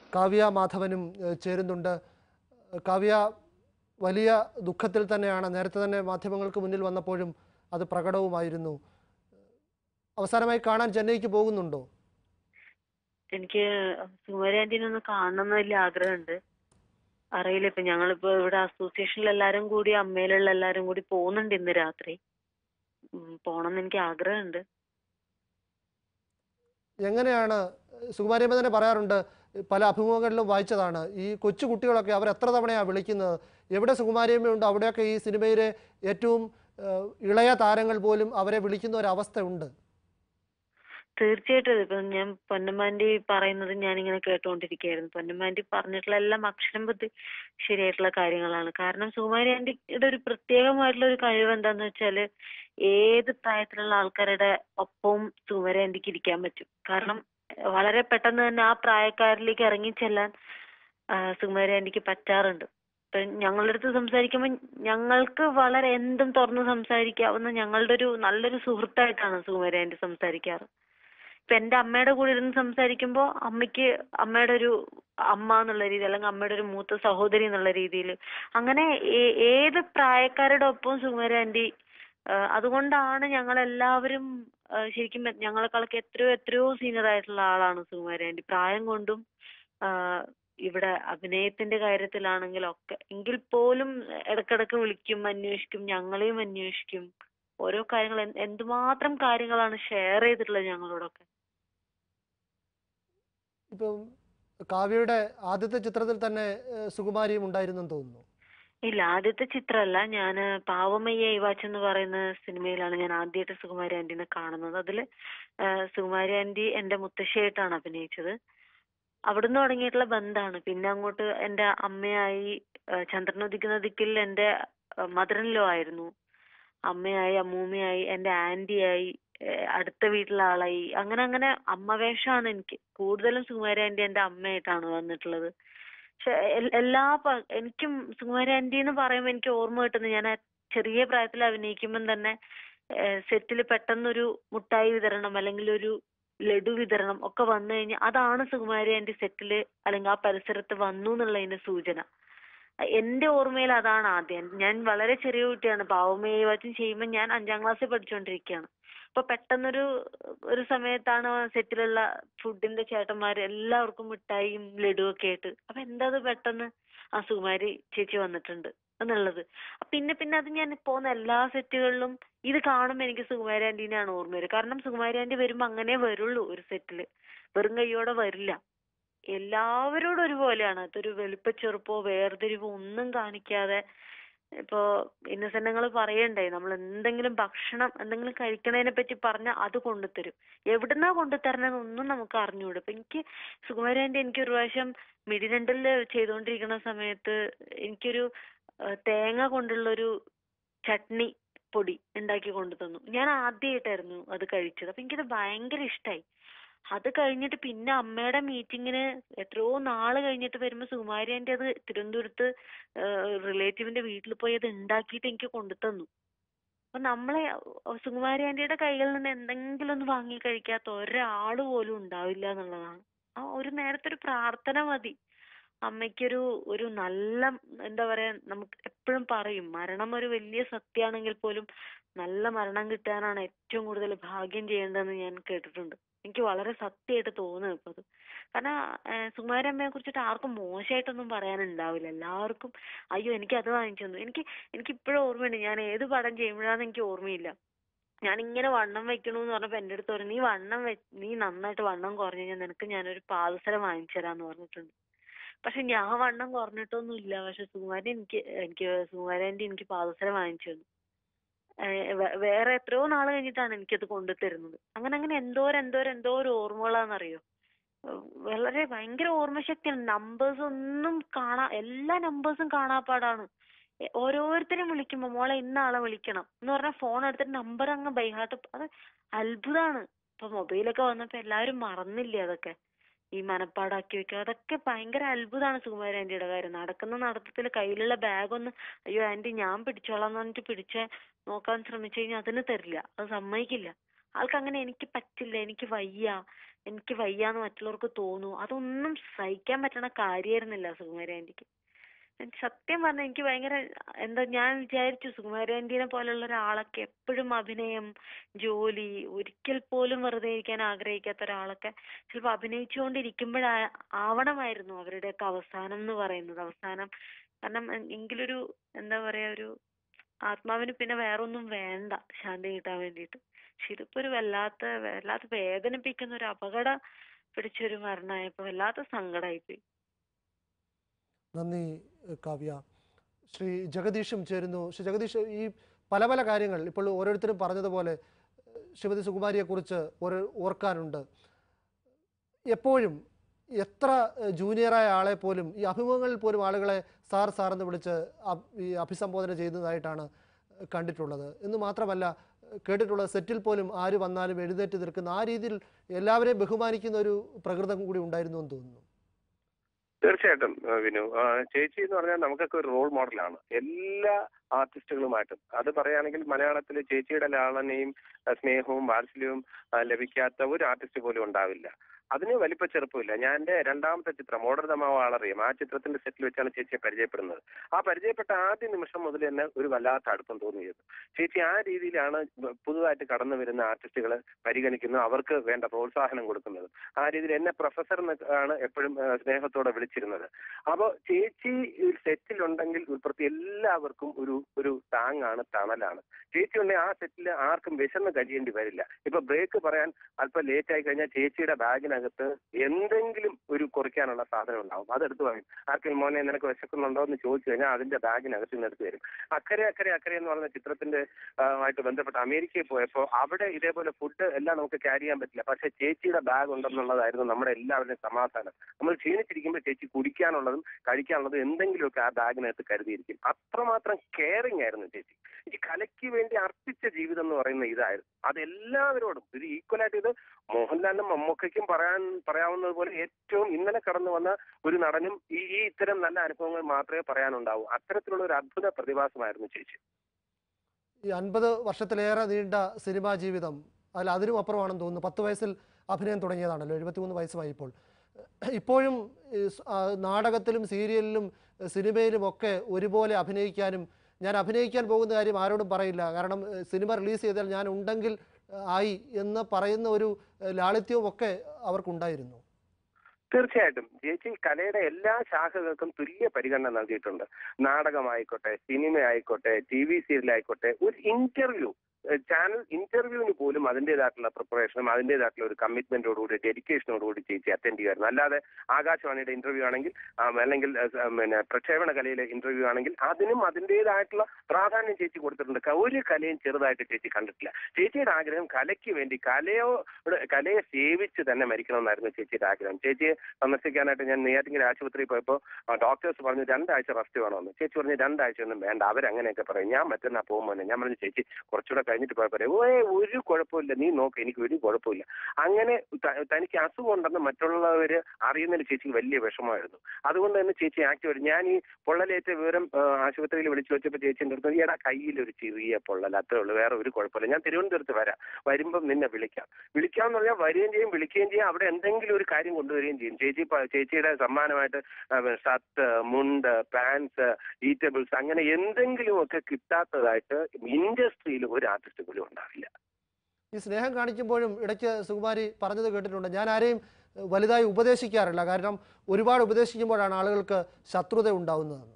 കാവ്യ മാധവനും ഏഹ്, ചേരുന്നുണ്ട് കാവ്യ വലിയ ദുഃഖത്തിൽ തന്നെയാണ് നേരത്തെ തന്നെ മാധ്യമങ്ങൾക്ക് മുന്നിൽ വന്നപ്പോഴും അത് പ്രകടവുമായിരുന്നു അവസാനമായി കാണാൻ ചെന്നൈക്ക് പോകുന്നുണ്ടോ എനിക്ക് സുകുമാരി ആന്റീനെ ഒന്ന് കാണണം എന്ന് വലിയ ആഗ്രഹമുണ്ട് അറിയില്ല ഇപ്പൊ ഞങ്ങളിപ്പോ ഇവിടെ അസോസിയേഷനിൽ എല്ലാരും കൂടി അമ്മയിലുള്ള എല്ലാരും കൂടി പോകുന്നുണ്ട് ഇന്ന് രാത്രി ഉം, പോണമെന്ന് എനിക്ക് ആഗ്രഹമുണ്ട് എങ്ങനെയാണ് സുകുമാരിയമ്മ തന്നെ പറയാറുണ്ട് പല അഭിമുഖങ്ങളിലും വായിച്ചതാണ് ഈ കൊച്ചു കുട്ടികളൊക്കെ അവർ എത്ര തവണയാണ് വിളിക്കുന്നത് എവിടെ സുകുമാരിയമ്മയുണ്ട് അവിടെയൊക്കെ ഈ സിനിമയിലെ ഏറ്റവും ഏഹ്, ഇളയ താരങ്ങൾ പോലും അവരെ വിളിക്കുന്ന ഒരവസ്ഥ ഉണ്ട് തീർച്ചയായിട്ടും ഇപ്പൊ ഞാൻ പൊന്നമ്മാൻറ്റി പറയുന്നത് ഞാനിങ്ങനെ കേട്ടുകൊണ്ടിരിക്കുകയായിരുന്നു പൊന്നമ്മാൻറ്റി പറഞ്ഞിട്ടുള്ള എല്ലാം അക്ഷരം ബുദ്ധി ശരിയായിട്ടുള്ള കാര്യങ്ങളാണ് കാരണം സുകുമാരി ആന്റിയുടെ ഒരു പ്രത്യേകമായിട്ടുള്ള ഒരു കഴിവ് എന്താന്ന് വെച്ചാല് ഏത് പ്രായത്തിലുള്ള ആൾക്കാരുടെ ഒപ്പവും സുകുമാരി ആന്റിക്ക് ഇരിക്കാൻ പറ്റും കാരണം വളരെ പെട്ടെന്ന് തന്നെ ആ പ്രായക്കാരിലേക്ക് ഇറങ്ങിച്ചെല്ലാൻ ആ, സുകുമാരി ആന്റിക്ക് പറ്റാറുണ്ട് ഇപ്പൊ ഞങ്ങളുടെ അടുത്ത് സംസാരിക്കുമ്പോൾ ഞങ്ങൾക്ക് വളരെ എന്തും തുറന്ന് സംസാരിക്കാവുന്ന ഞങ്ങളുടെ ഒരു നല്ലൊരു സുഹൃത്തായിട്ടാണ് സുകുമാരി ആന്റി സംസാരിക്കാറ് ഇപ്പൊ എന്റെ അമ്മയുടെ കൂടെ ഇരുന്ന് സംസാരിക്കുമ്പോൾ അമ്മയ്ക്ക് അമ്മയുടെ ഒരു അമ്മ എന്നുള്ള രീതി അല്ലെങ്കിൽ അമ്മയുടെ ഒരു മൂത്ത സഹോദരി എന്നുള്ള രീതിയിൽ അങ്ങനെ ഏ- ഏത് പ്രായക്കാരുടെ ഒപ്പവും സുകുമാരി ആന്റി ആ, അതുകൊണ്ടാണ് ഞങ്ങൾ എല്ലാവരും ശരിക്കും ഞങ്ങളെക്കാളൊക്കെ എത്രയോ എത്രയോ സീനിയർ ആയിട്ടുള്ള ആളാണ് സുകുമാരി ആന്റി പ്രായം കൊണ്ടും ആ, ഇവിടെ അഭിനയത്തിന്റെ കാര്യത്തിലാണെങ്കിലും ഒക്കെ എങ്കിൽ പോലും ഇടക്കിടക്ക് വിളിക്കും അന്വേഷിക്കും ഞങ്ങളെയും അന്വേഷിക്കും ഓരോ കാര്യങ്ങൾ എന്ത് എന്തുമാത്രം കാര്യങ്ങളാണ് ഷെയർ ചെയ്തിട്ടുള്ളത് ഞങ്ങളോടൊക്കെ ഇപ്പം കാവ്യയുടെ ആദ്യത്തെ ചിത്രത്തിൽ തന്നെ ഏഹ്, സുകുമാരിയും ഉണ്ടായിരുന്നെന്ന് തോന്നുന്നു ഇല്ല ആദ്യത്തെ ചിത്രമല്ല ഞാൻ പാവമയ്യ ഇവാച്ച് എന്ന് പറയുന്ന സിനിമയിലാണ് ഞാൻ ആദ്യമായിട്ട് സുകുമാരി ആന്റിനെ കാണുന്നത് അതില് ആ, സുകുമാരി ആന്റി എന്റെ മുത്തശ്ശിയായിട്ടാണ് അഭിനയിച്ചത് അവിടുന്ന് തുടങ്ങിയിട്ടുള്ള ബന്ധമാണ് പിന്നെ അങ്ങോട്ട് എന്റെ അമ്മയായി ആ, ചന്ദ്രൻ ഉദിക്കുന്ന ദിക്കിൽ എന്റെ മദറിൻലോ ആയിരുന്നു അമ്മയായി അമ്മൂമ്മയായി എന്റെ ആന്റിയായി ഏഹ് അടുത്ത വീട്ടിലെ ആളായി അങ്ങനെ അങ്ങനെ അമ്മ വേഷമാണ് എനിക്ക് കൂടുതലും സുകുമാരി ആന്റി എന്റെ അമ്മയായിട്ടാണ് വന്നിട്ടുള്ളത് പക്ഷെ എൽ- എല്ലാ പ- എനിക്കും സുകുമാരി ആന്റി എന്ന് പറയുമ്പോൾ എനിക്ക് ഓർമ്മ കിട്ടുന്നത് ഞാൻ ആ ചെറിയ പ്രായത്തിൽ അഭിനയിക്കുമ്പം തന്നെ സെറ്റിൽ പെട്ടെന്നൊരു മുട്ടായി വിതരണം അല്ലെങ്കിൽ ഒരു ലഡു വിതരണം ഒക്കെ വന്നു കഴിഞ്ഞാൽ അതാണ് സുകുമാരി ആന്റി സെറ്റില് അല്ലെങ്കിൽ ആ പരിസരത്ത് വന്നു എന്നുള്ളതിന്റെ സൂചന എന്റെ ഓർമ്മയിൽ അതാണ് ആദ്യം ഞാൻ വളരെ ചെറിയ കുട്ടിയാണ് പാവമയെ വച്ചും ചെയ്യുമ്പോൾ ഞാൻ അഞ്ചാം ക്ലാസ്സിൽ പഠിച്ചുകൊണ്ടിരിക്കുകയാണ് അപ്പൊ പെട്ടെന്നൊരു ഒരു സമയത്താണ് സെറ്റിലുള്ള ഫുഡിന്റെ ചേട്ടന്മാര് എല്ലാവർക്കും മിഠായിയും ലഡുവും ഒക്കെ ആയിട്ട് അപ്പൊ എന്താ അത് പെട്ടെന്ന് ആ സുകുമാരി ചേച്ചി വന്നിട്ടുണ്ട് എന്നുള്ളത് പിന്നെ പിന്നെ അത് ഞാൻ പോകുന്ന എല്ലാ സെറ്റുകളിലും ഇത് കാണുമ്പോൾ എനിക്ക് സുകുമാരി ആന്റീനെയാണ് ഓർമ്മ വരിക കാരണം സുകുമാരി ആന്റി വരുമ്പോ അങ്ങനെ വരുള്ളൂ ഒരു സെറ്റില് വെറും കൈയോടെ വരില്ല എല്ലാവരോടും ഒരുപോലെയാണ് അതൊരു വലിപ്പച്ചെറുപ്പോ വേർതിരിവോ ഒന്നും കാണിക്കാതെ ഇപ്പോ ഇന്നസെന്റങ്ങൾ പറയണ്ടായി നമ്മൾ എന്തെങ്കിലും ഭക്ഷണം എന്തെങ്കിലും കഴിക്കണതിനെ പറ്റി പറഞ്ഞാൽ അത് കൊണ്ടുതരും എവിടുന്നാ കൊണ്ടുതരണതൊന്നും നമുക്ക് അറിഞ്ഞൂടാ ഇപ്പൊ എനിക്ക് സുകുമാരി ആന്റി എനിക്ക് ഒരു പ്രാവശ്യം മിഡിരണ്ടലില് ചെയ്തുകൊണ്ടിരിക്കുന്ന സമയത്ത് എനിക്കൊരു ആ, തേങ്ങ കൊണ്ടുള്ള ഒരു ചട്നി പൊടി ഉണ്ടാക്കി കൊണ്ടു തന്നു ഞാൻ ആദ്യമായിട്ടായിരുന്നു അത് കഴിച്ചത് അപ്പൊ എനിക്കത് ഭയങ്കര ഇഷ്ടായി അത് കഴിഞ്ഞിട്ട് പിന്നെ അമ്മയുടെ മീറ്റിങ്ങിന് എത്രയോ നാള് കഴിഞ്ഞിട്ട് വരുമ്പോ സുകുമാരി ആന്റി അത് തിരുവനന്തപുരത്ത് റിലേറ്റീവിന്റെ വീട്ടിൽ പോയി അത് ഉണ്ടാക്കിയിട്ട് എനിക്ക് കൊണ്ടു തന്നു അപ്പൊ നമ്മളെ അഹ് സുകുമാരി ആന്റിയുടെ കൈകളിൽ നിന്ന് എന്തെങ്കിലും ഒന്ന് വാങ്ങി കഴിക്കാത്ത ഒരാള് പോലും ഉണ്ടാവില്ല എന്നുള്ളതാണ് ആ ഒരു നേരത്തെ ഒരു പ്രാർത്ഥന മതി അമ്മയ്ക്കൊരു ഒരു നല്ല എന്താ പറയാ നമുക്ക് എപ്പോഴും പറയും മരണം ഒരു വലിയ സത്യമാണെങ്കിൽ പോലും നല്ല മരണം കിട്ടാനാണ് ഏറ്റവും കൂടുതൽ ഭാഗ്യം ചെയ്യേണ്ടതെന്ന് ഞാൻ കേട്ടിട്ടുണ്ട് എനിക്ക് വളരെ സത്യമായിട്ട് തോന്നുന്നു ഇപ്പൊ അത് കാരണം ഏഹ് സുകുമാരി അമ്മയെ കുറിച്ചിട്ട് ആർക്കും മോശമായിട്ടൊന്നും പറയാനുണ്ടാവില്ല എല്ലാവർക്കും അയ്യോ എനിക്ക് അത് വാങ്ങിച്ചു തന്നു എനിക്ക് എനിക്ക് ഇപ്പോഴും ഓർമ്മയുണ്ട് ഞാൻ ഏത് പടം ചെയ്യുമ്പോഴാന്ന് എനിക്ക് ഓർമ്മയില്ല ഞാൻ ഇങ്ങനെ വണ്ണം വെക്കണൂന്ന് പറഞ്ഞപ്പോ എന്റെ അടുത്ത് പറഞ്ഞു നീ വണ്ണം വെ നീ നന്നായിട്ട് വണ്ണം കുറഞ്ഞു കഴിഞ്ഞാൽ നിനക്ക് ഞാനൊരു പാദസരം വാങ്ങിച്ചു തരാന്ന് പറഞ്ഞിട്ടുണ്ട് പക്ഷെ ഞാൻ വണ്ണം കുറഞ്ഞിട്ടൊന്നും ഇല്ല പക്ഷെ സുകുമാരി എനിക്ക് എനിക്ക് സുകുമാരി ആന്റി എനിക്ക് പാദസരം വാങ്ങിച്ചു തന്നു ഏഹ് വേ- വേറെ എത്രയോ നാള് കഴിഞ്ഞിട്ടാണ് എനിക്കത് കൊണ്ടു തരുന്നത് അങ്ങനെ അങ്ങനെ എന്തോരം എന്തോരം എന്തോരം ഓർമ്മകളാന്നറിയോ ഏഹ് വളരെ ഭയങ്കര ഓർമ്മശക്തിയാണ് നമ്പേഴ്സ് ഒന്നും കാണാ എല്ലാ നമ്പേഴ്സും കാണാപ്പാടാണ് എ- ഓരോരുത്തരും വിളിക്കുമ്പോ മോളെ ഇന്ന ആളെ വിളിക്കണം എന്ന് പറഞ്ഞാൽ ഫോൺ എടുത്തിട്ട് നമ്പർ അങ്ങ് ബൈഹാർട്ട് അത് അത്ഭുതമാണ് ഇപ്പൊ മൊബൈലൊക്കെ വന്നപ്പോ എല്ലാവരും മറന്നില്ലേ അതൊക്കെ ഈ മനപ്പാടാക്കി വെക്കുക അതൊക്കെ ഭയങ്കര അത്ഭുതമാണ് സുകുമാരി ആന്റിയുടെ കാര്യം നടക്കുന്ന നടത്തത്തിൽ കയ്യിലുള്ള ബാഗ് ഒന്ന് അയ്യോ ആന്റി ഞാൻ പിടിച്ചോളാം എന്ന് പറഞ്ഞിട്ട് പിടിച്ച് നോക്കാൻ ശ്രമിച്ചു കഴിഞ്ഞാൽ അതിന് തരില്ല അത് സമ്മതിക്കില്ല ആൾക്ക് അങ്ങനെ എനിക്ക് പറ്റില്ല എനിക്ക് വയ്യ എനിക്ക് വയ്യാന്ന് മറ്റുള്ളവർക്ക് തോന്നുന്നു അതൊന്നും സഹിക്കാൻ പറ്റണ കാര്യമായിരുന്നില്ല സുകുമാരി ആന്റിക്ക് എനിക്ക് സത്യം പറഞ്ഞാൽ എനിക്ക് ഭയങ്കര എന്താ ഞാൻ വിചാരിച്ചു സുകുമാരി ആന്റീനെ പോലുള്ള ഒരാളൊക്കെ എപ്പോഴും അഭിനയം ജോലി ഒരിക്കൽ പോലും വെറുതെ ഇരിക്കാൻ ആഗ്രഹിക്കാത്ത ഒരാളൊക്കെ ചിലപ്പോൾ അഭിനയിച്ചുകൊണ്ടിരിക്കുമ്പോഴാ ആവണമായിരുന്നു അവരുടെയൊക്കെ അവസാനം എന്ന് പറയുന്നത് അവസാനം കാരണം എ- എങ്കിലൊരു എന്താ പറയാ ഒരു ആത്മാവിന് പിന്നെ വേറൊന്നും വേണ്ട ശാന്തി കിട്ടാൻ വേണ്ടിയിട്ട് പക്ഷെ ഇതിപ്പോ ഒരു വല്ലാത്ത വല്ലാത്ത വേദനിപ്പിക്കുന്ന ഒരു അപകട പിടിച്ചൊരു മരണമായപ്പോ വല്ലാത്ത സങ്കടമായിപ്പോയി നന്ദി ഏഹ് കാവ്യ ശ്രീ ജഗദീഷും ചേരുന്നു ശ്രീ ജഗദീഷ് ഈ പല പല കാര്യങ്ങൾ ഇപ്പോൾ ഓരോരുത്തരും പറഞ്ഞതുപോലെ ഏഹ് ശ്രീമതി സുകുമാരിയെക്കുറിച്ച് ഒരു ഓർക്കാനുണ്ട് എപ്പോഴും എത്ര ഏഹ് ജൂനിയറായ ആളെ പോലും ഈ അഭിമുഖങ്ങളിൽ പോലും ആളുകളെ സാർ സാർ എന്ന് വിളിച്ച് അഭ്- ഈ അഭിസംബോധന ചെയ്യുന്നതായിട്ടാണ് ഏഹ് കണ്ടിട്ടുള്ളത് എന്ന് മാത്രമല്ല ഏഹ് കേട്ടിട്ടുള്ളത് സെറ്റിൽ പോലും ആര് വന്നാലും എഴുന്നേറ്റ് നിൽക്കുന്ന ആ രീതിയിൽ എല്ലാവരെയും ബഹുമാനിക്കുന്ന ഒരു പ്രകൃതം കൂടി ഉണ്ടായിരുന്നു എന്ന് തോന്നുന്നു തീർച്ചയായിട്ടും ആ, വിനു ആ, ചേച്ചി എന്ന് പറഞ്ഞാൽ നമുക്കൊക്കെ ഒരു റോൾ മോഡലാണ് എല്ലാ ആർട്ടിസ്റ്റുകളുമായിട്ടും അത് പറയുകയാണെങ്കിൽ മലയാളത്തിൽ ചേച്ചിയുടെ ലാളനയും ആ, സ്നേഹവും വാത്സല്യവും ആ, ലഭിക്കാത്ത ഒരു ആർട്ടിസ്റ്റ് പോലും ഉണ്ടാവില്ല അതിന് വലിപ്പ ചെറുപ്പമില്ല ഞാൻ എന്റെ രണ്ടാമത്തെ ചിത്രം ഓർഡർ തമാവ ആളറിയാം ആ ചിത്രത്തിന്റെ സെറ്റിൽ വെച്ചാണ് ചേച്ചിയെ പരിചയപ്പെടുന്നത് ആ പരിചയപ്പെട്ട ആദ്യ നിമിഷം മുതൽ തന്നെ ഒരു വല്ലാത്ത അടുപ്പം തോന്നിയത് ചേച്ചി ആ രീതിയിലാണ് പുതുതായിട്ട് കടന്നു വരുന്ന ആർട്ടിസ്റ്റുകളെ പരിഗണിക്കുന്നത് അവർക്ക് വേണ്ട പ്രോത്സാഹനം കൊടുക്കുന്നത് ആ രീതിയിൽ എന്നെ പ്രൊഫസർ ആണ് എപ്പോഴും ആ, സ്നേഹത്തോടെ വിളിച്ചിരുന്നത് അപ്പോൾ ചേച്ചി സെറ്റിലുണ്ടെങ്കിൽ ഉൾപ്പെടുത്തി എല്ലാവർക്കും ഒരു ഒരു താങ്ങാണ് തണലാണ് ചേച്ചി ഉണ്ടെങ്കിൽ ആ സെറ്റിൽ ആർക്കും വിശന്ന് കഴിയേണ്ടി വരില്ല ഇപ്പൊ ബ്രേക്ക് പറയാൻ അല്പം ലേറ്റ് ആയി കഴിഞ്ഞാൽ ചേച്ചിയുടെ ബാഗിനകത്ത് എന്തെങ്കിലും ഒരു കുറിക്കാനുള്ള സാധനം ഉണ്ടാവും അതെടുത്ത് പറയും ആർക്കെങ്കിലും മോനെ നിനക്ക് വിശക്കുന്നുണ്ടോ എന്ന് ചോദിച്ചു കഴിഞ്ഞാൽ അതിന്റെ ബാഗിനകത്ത് നിന്ന് എടുത്ത് തരും അക്കരെ അക്കരെ അക്കരെ എന്ന് പറഞ്ഞ ചിത്രത്തിന്റെ ആ, ആയിട്ട് ബന്ധപ്പെട്ട് അമേരിക്കയിൽ പോയപ്പോൾ അവിടെ ഇതേപോലെ ഫുഡ് എല്ലാം നമുക്ക് ക്യാരി ചെയ്യാൻ പറ്റില്ല പക്ഷെ ചേച്ചിയുടെ ബാഗ് ഉണ്ടെന്നുള്ളതായിരുന്നു നമ്മുടെ എല്ലാവരുടെയും സമാധാനം നമ്മൾ ക്ഷീണിച്ചിരിക്കുമ്പോൾ ചേച്ചി കുടിക്കാനുള്ളതും കഴിക്കാനുള്ളതും എന്തെങ്കിലുമൊക്കെ ആ ബാഗിനകത്ത് കരുതിയിരിക്കും അത്രമാത്രം കെയറിങ് ആയിരുന്നു ചേച്ചി ഈ കലയ്ക്ക് വേണ്ടി അർപ്പിച്ച ജീവിതം എന്ന് പറയുന്ന ഇതായിരുന്നു അത് എല്ലാവരോടും ഇത് ഈക്വലായിട്ട് ഇത് മോഹൻലാലിനും മമ്മൂക്കയ്ക്കും പറയാൻ പറയാവുന്നത് പോലെ ഏറ്റവും ഇന്നലെ കടന്നു വന്ന ഒരു നടനും ഈ ഈ ഇത്തരം നല്ല അനുഭവങ്ങൾ മാത്രമേ പറയാനുണ്ടാവൂ അത്തരത്തിലുള്ള ഒരു അദ്ഭുത പ്രതിഭാസമായിരുന്നു ചേച്ചി ഈ അൻപത് വർഷത്തിലേറെ നീണ്ട സിനിമാ ജീവിതം അതിൽ അതിനും അപ്പുറമാണെന്ന് തോന്നുന്നു പത്ത് വയസ്സിൽ അഭിനയം തുടങ്ങിയതാണല്ലോ എഴുപത്തിമൂന്ന് വയസ്സുമായി ഇപ്പോൾ ഇപ്പോഴും ഈ സ്- ആ, നാടകത്തിലും സീരിയലിലും ഏഹ് സിനിമയിലും ഒക്കെ ഒരുപോലെ അഭിനയിക്കാനും ഞാൻ അഭിനയിക്കാൻ പോകുന്ന കാര്യം ആരോടും പറയില്ല കാരണം ഏഹ് സിനിമ റിലീസ് ചെയ്താൽ ഞാൻ ഉണ്ടെങ്കിൽ ഏഹ് ആയി എന്ന് പറയുന്ന ഒരു ഏഹ് ലാളിത്യവും ഒക്കെ അവർക്കുണ്ടായിരുന്നു തീർച്ചയായിട്ടും ചേച്ചി കലയുടെ എല്ലാ ശാഖകൾക്കും തുല്യ പരിഗണന നൽകിയിട്ടുണ്ട് നാടകമായിക്കോട്ടെ സിനിമ ആയിക്കോട്ടെ ടി വി സീരിയൽ ആയിക്കോട്ടെ ഒരു ഇന്റർവ്യൂ ചാനൽ ഇന്റർവ്യൂവിന് പോലും അതിൻ്റെതായിട്ടുള്ള പ്രിപ്പറേഷനും അതിൻ്റെതായിട്ടുള്ള ഒരു കമ്മിറ്റ്മെന്റോടുകൂടി ഡെഡിക്കേഷനോടുകൂടി ചേച്ചി അറ്റൻഡ് ചെയ്യുമായിരുന്നു അല്ലാതെ ആകാശവാണിയുടെ ഇന്റർവ്യൂ ആണെങ്കിൽ ആ, അല്ലെങ്കിൽ ആ, സ- പിന്നെ പ്രക്ഷേപണ കലയിലെ ഇന്റർവ്യൂ ആണെങ്കിൽ അതിനും അതിൻ്റെതായിട്ടുള്ള പ്രാധാന്യം ചേച്ചി കൊടുത്തിട്ടുണ്ട് ക- ഒരു കലയും ചെറുതായിട്ട് ചേച്ചി കണ്ടിട്ടില്ല ചേച്ചിയുടെ ആഗ്രഹം കലയ്ക്ക് വേണ്ടി കലയോ കലയെ സേവിച്ച് തന്നെ മരിക്കണമെന്നായിരുന്നു ചേച്ചിയുടെ ആഗ്രഹം ചേച്ചിയെ സന്ദർശിക്കാനായിട്ട് ഞാൻ നെയ്യാറ്റിങ്കര ആശുപത്രിയിൽ പോയപ്പോൾ ഡോക്ടേഴ്സ് പറഞ്ഞു രണ്ടാഴ്ച റെസ്റ്റ് വേണമെന്ന് ചേച്ചി പറഞ്ഞു രണ്ടാഴ്ച ഒന്നും വേണ്ട അവരങ്ങനെയൊക്കെ പറയും ഞാൻ മറ്റന്നാ പോകുമ്പോൾ ഞാൻ പറഞ്ഞു ചേച്ചി കുറച്ചുകൂടെ കഴിഞ്ഞിട്ട് പോയാൽ പറയും ഓ ഒരു കുഴപ്പമില്ല നീ നോക്ക് എനിക്ക് ഒരു കുഴപ്പമില്ല അങ്ങനെ ത- തനിക്ക് അസുഖം ഉണ്ടെന്ന് മറ്റുള്ളവർ അറിയുന്നതിൽ ചേച്ചിക്ക് വലിയ വിഷമമായിരുന്നു അതുകൊണ്ട് തന്നെ ചേച്ചി ആക്റ്റീവ് ഞാൻ ഈ പൊള്ളലേറ്റ വിവരം ആ, ആശുപത്രിയിൽ വിളിച്ചു വെച്ചപ്പോൾ ചേച്ചിൻ്റെ അടുത്ത് ഈടാ കയ്യിൽ ഒരു ചെറിയ പൊള്ളൽ അത്രേ ഉള്ളൂ വേറെ ഒരു കുഴപ്പമില്ല ഞാൻ തിരുവനന്തപുരത്ത് വരാം വരുമ്പം നിന്നെ വിളിക്കാം വിളിക്കാമെന്ന് പറഞ്ഞാൽ വരികയും ചെയ്യും വിളിക്കുകയും ചെയ്യും അവിടെ എന്തെങ്കിലും ഒരു കാര്യം കൊണ്ടുവരികയും ചെയ്യും ചേച്ചി പ- ചേച്ചിയുടെ സമ്മാനമായിട്ട് ഷർട്ട് മുണ്ട് പാൻസ് ഈറ്റബിൾസ് അങ്ങനെ എന്തെങ്കിലുമൊക്കെ കിട്ടാത്തതായിട്ട് ഇൻഡസ്ട്രിയിൽ ഒരു ആർട്ടിസ്റ്റ് പോലും ഉണ്ടാവില്ല ഈ സ്നേഹം കാണിക്കുമ്പോഴും ഇടയ്ക്ക് സുകുമാരി പറഞ്ഞത് കേട്ടിട്ടുണ്ട് ഞാൻ ആരെയും ഏഹ്, വലുതായി ഉപദേശിക്കാറില്ല കാരണം ഒരുപാട് ഉപദേശിക്കുമ്പോഴാണ് ആളുകൾക്ക് ശത്രുത ഉണ്ടാവുന്നതെന്ന്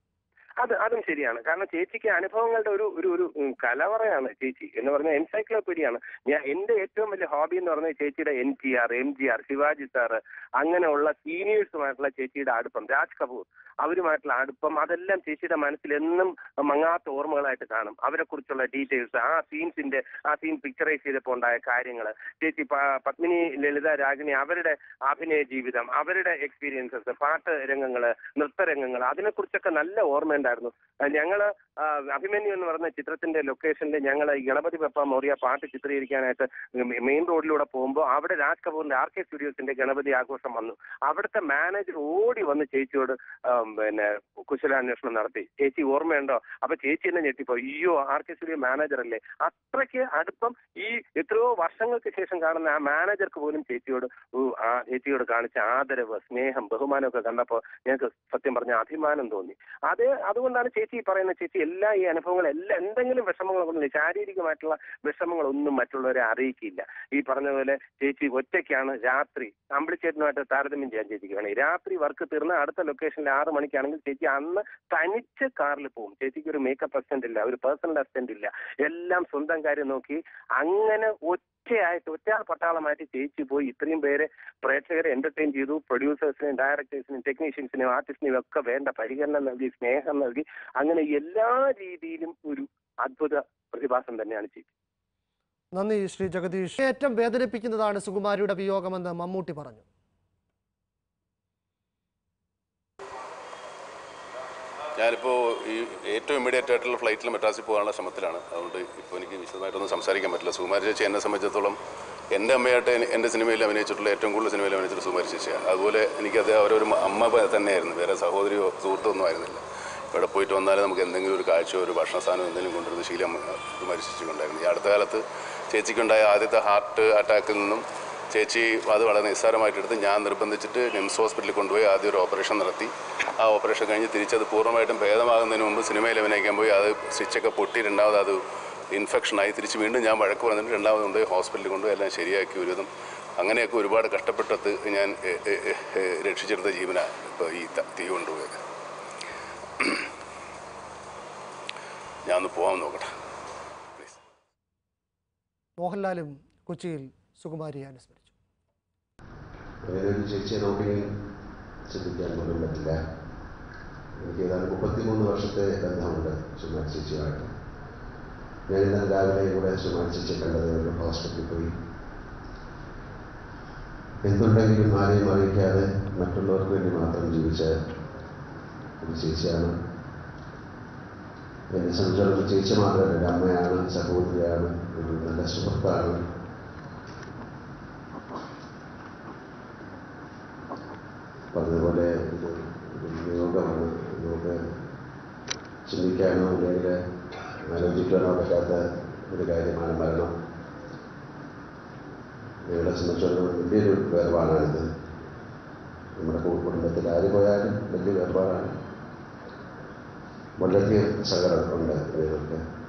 അത് അതും ശരിയാണ് കാരണം ചേച്ചിക്ക് അനുഭവങ്ങളുടെ ഒരു ഒരു ഒരു ഉം, കലവറയാണ് ചേച്ചി എന്ന് പറഞ്ഞാൽ എൻസൈക്ലോപീഡിയാണ് ഞാൻ എന്റെ ഏറ്റവും വലിയ ഹോബി എന്ന് പറഞ്ഞാൽ ചേച്ചിയുടെ N T R M G R Sivaji sir അങ്ങനെയുള്ള സീനിയേഴ്സുമായിട്ടുള്ള ചേച്ചിയുടെ അടുപ്പം രാജ് കപൂർ അവരുമായിട്ടുള്ള അടുപ്പം അതെല്ലാം ചേച്ചിയുടെ മനസ്സിൽ എന്നും മങ്ങാത്ത ഓർമ്മകളായിട്ട് കാണും അവരെ കുറിച്ചുള്ള ഡീറ്റെയിൽസ് ആ സീൻസിന്റെ ആ സീൻ പിക്ചറൈസ് ചെയ്തപ്പോൾ ഉണ്ടായ കാര്യങ്ങൾ ചേച്ചി പ- പത്മിനി ലളിത രാഗിണി അവരുടെ അഭിനയ ജീവിതം അവരുടെ എക്സ്പീരിയൻസസ് പാട്ട് രംഗങ്ങള് നൃത്തരംഗങ്ങൾ അതിനെക്കുറിച്ചൊക്കെ നല്ല ഓർമ്മയുണ്ട് ഉണ്ടായിരുന്നു ആ, ഞങ്ങള് ആ, അഭിമന്യു എന്ന് പറയുന്ന ചിത്രത്തിന്റെ ലൊക്കേഷനിൽ ഞങ്ങൾ ഈ ഗണപതി ബപ്പ മോറിയ പാട്ട് ചിത്രീകരിക്കാനായിട്ട് മെയിൻ റോഡിലൂടെ പോകുമ്പോൾ അവിടെ രാജ് കപൂറിന്റെ ആർ കെ സ്റ്റുഡിയോസിന്റെ ഗണപതി ആഘോഷം വന്നു അവിടുത്തെ മാനേജർ ഓടി വന്ന് ചേച്ചിയോട് ആ, പിന്നെ കുശലാന്വേഷണം നടത്തി ചേച്ചി ഓർമ്മയുണ്ടോ അപ്പൊ ചേച്ചി തന്നെ ഞെട്ടിപ്പോ അയ്യോ ആർ കെ സ്റ്റുഡിയോ മാനേജർ അല്ലേ അത്രയ്ക്ക് അടുപ്പം ഈ എത്രയോ വർഷങ്ങൾക്ക് ശേഷം കാണുന്ന ആ മാനേജർക്ക് പോലും ചേച്ചിയോട് ഉ, ആ ചേച്ചിയോട് കാണിച്ച ആദരവ് സ്നേഹം ബഹുമാനമൊക്കെ കണ്ടപ്പോൾ ഞങ്ങൾക്ക് സത്യം പറഞ്ഞ അഭിമാനം തോന്നി അത് അതുകൊണ്ടാണ് ചേച്ചി ഈ പറയുന്ന ചേച്ചി എല്ലാ ഈ അനുഭവങ്ങളെല്ലാം എന്തെങ്കിലും വിഷമങ്ങളൊന്നും ശാരീരികമായിട്ടുള്ള വിഷമങ്ങളൊന്നും മറ്റുള്ളവരെ അറിയിക്കില്ല ഈ പറഞ്ഞ പോലെ ചേച്ചി ഒറ്റയ്ക്കാണ് രാത്രി അമ്പിളിച്ചേട്ടനുമായിട്ട് താരതമ്യം ചെയ്യാൻ ചേച്ചിക്ക് വേണേ രാത്രി വർക്ക് തീർന്ന് അടുത്ത ലൊക്കേഷനിൽ ആറ് മണിക്കാണെങ്കിൽ ചേച്ചി അന്ന് തനിച്ച് കാറിൽ പോകും ചേച്ചിക്ക് ഒരു മേക്കപ്പ് അസിസ്റ്റന്റ് ഇല്ല ഒരു പേഴ്സണൽ അസിസ്റ്റന്റ് ഇല്ല എല്ലാം സ്വന്തം കാര്യം നോക്കി അങ്ങനെ ഒറ്റയായിട്ട് ഒറ്റ പട്ടാളമായിട്ട് ചേച്ചി പോയി ഇത്രയും പേരെ പ്രേക്ഷകരെ എന്റർടൈൻ ചെയ്തു പ്രൊഡ്യൂസേഴ്സിനെയും ഡയറക്ടേഴ്സിനെയും ടെക്നീഷ്യൻസിനെയും ആർട്ടിസ്റ്റിനെയും ഒക്കെ വേണ്ട പരിഗണന നൽകി സ്നേഹം നൽകി അങ്ങനെ എല്ലാ രീതിയിലും ഒരു അദ്ഭുത പ്രതിഭാസം തന്നെയാണ് ചേച്ചി നന്ദി ശ്രീ ജഗദീഷ് ഏറ്റവും വേദനിപ്പിക്കുന്നതാണ് സുകുമാരിയുടെ വിയോഗമെന്ന് മമ്മൂട്ടി പറഞ്ഞു ഞാനിപ്പോൾ ഈ ഏറ്റവും ഇമ്മീഡിയറ്റ് ആയിട്ടുള്ള ഫ്ലൈറ്റിൽ മെട്രാസിൽ പോകാനുള്ള ശ്രമത്തിലാണ് അതുകൊണ്ട് ഇപ്പോൾ എനിക്ക് വിശദമായിട്ടൊന്നും സംസാരിക്കാൻ പറ്റില്ല സുകുമാരി ചേച്ചി എന്നെ സംബന്ധിച്ചിടത്തോളം എൻ്റെ അമ്മയായിട്ട് എനി- എൻ്റെ സിനിമയിൽ അഭിനയിച്ചിട്ടുള്ള ഏറ്റവും കൂടുതൽ സിനിമയിൽ അഭിനയിച്ചിട്ടുള്ള സുകുമാരി ചേച്ചിയാണ് അതുപോലെ എനിക്കത് അവരൊരു അമ്മ പ- തന്നെയായിരുന്നു വേറെ സഹോദരിയോ സുഹൃത്തോ ഒന്നും ആയിരുന്നില്ല ഇവിടെ പോയിട്ട് വന്നാലും നമുക്ക് എന്തെങ്കിലും ഒരു കാഴ്ചയോ ഒരു ഭക്ഷണ സാധനം എന്തെങ്കിലും കൊണ്ടുവരുന്ന ശീലം സുകുമാരി ചേച്ചിക്കുണ്ടായിരുന്നു ഈ അടുത്ത കാലത്ത് ചേച്ചിക്കുണ്ടായ ആദ്യത്തെ ഹാർട്ട് അറ്റാക്കിൽ നിന്നും ചേച്ചി അത് വളരെ നിസ്സാരമായിട്ട് എടുത്ത് ഞാൻ നിർബന്ധിച്ചിട്ട് നിംസ് ഹോസ്പിറ്റലിൽ കൊണ്ടുപോയി ആദ്യം ഒരു ഓപ്പറേഷൻ നടത്തി ആ ഓപ്പറേഷൻ കഴിഞ്ഞ് തിരിച്ചത് പൂർണ്ണമായിട്ടും ഭേദമാകുന്നതിന് മുമ്പ് സിനിമയിൽ അഭിനയിക്കാൻ പോയി അത് സ്റ്റിച്ചൊക്കെ പൊട്ടി രണ്ടാമത് അത് ഇൻഫെക്ഷനായി തിരിച്ച് വീണ്ടും ഞാൻ വഴക്ക് പറഞ്ഞിട്ട് രണ്ടാമത് കൊണ്ടുപോയി ഹോസ്പിറ്റലിൽ കൊണ്ടുപോയി എല്ലാം ശരിയാക്കി ഒരുവിധം അങ്ങനെയൊക്കെ ഒരുപാട് കഷ്ടപ്പെട്ടത് ഞാൻ എ, എ, എ, എ, രക്ഷിച്ചെടുത്ത ജീവനാണ് ഇപ്പോൾ ഈ ത- തീ കൊണ്ടുപോയത് ഞാൻ ഒന്ന് പോകാൻ നോക്കട്ടെ പ്ലീസ് മോഹൻലാലും കൊച്ചിയിൽ സുകുമാരിയെ അനുസ്മരിച്ചു അങ്ങനെ ഒരു ചേച്ചിയെ നോക്കി ചിന്തിക്കാൻ പോലും പറ്റില്ല എനിക്ക് ഏതാണ്ട് മുപ്പത്തിമൂന്ന് വർഷത്തെ ബന്ധമുണ്ട് സുമാരി ചേച്ചിയുമായിട്ട് ഞാൻ ഇന്നലെ രാവിലെ ഇവിടെ സുമാരി ചേച്ചിയെ കണ്ടത് ഒരു ഹോസ്പിറ്റലിൽ പോയി എന്തുണ്ടെങ്കിലും ആരെയും അറിയിക്കാതെ മറ്റുള്ളവർക്ക് വേണ്ടി മാത്രം ജീവിച്ച ഒരു ചേച്ചിയാണ് എന്നെ സംബന്ധിച്ചിടത്തോളം ചേച്ചി മാത്രമല്ല എൻ്റെ അമ്മയാണ് സഹോദരിയാണ് ഒരു നല്ല സുഹൃത്താണ് പറഞ്ഞതുപോലെ ഇത് ഒരു നിയോഗമാണ് നമുക്ക് ചിന്തിക്കാനോ അല്ലെങ്കിൽ ആലോചിക്കാനോ പറ്റാത്ത ഒരു കാര്യമാണ് മരണം ഞങ്ങളെ സംബന്ധിച്ചിടത്തോളം വലിയൊരു വേർപാടാണിത് നമ്മുടെ കു- കുടുംബത്തിൽ ആര് പോയാലും വലിയ വേർപാടാണ് വളരെയധികം സങ്കടം ഉണ്ട് ഞങ്ങൾക്ക്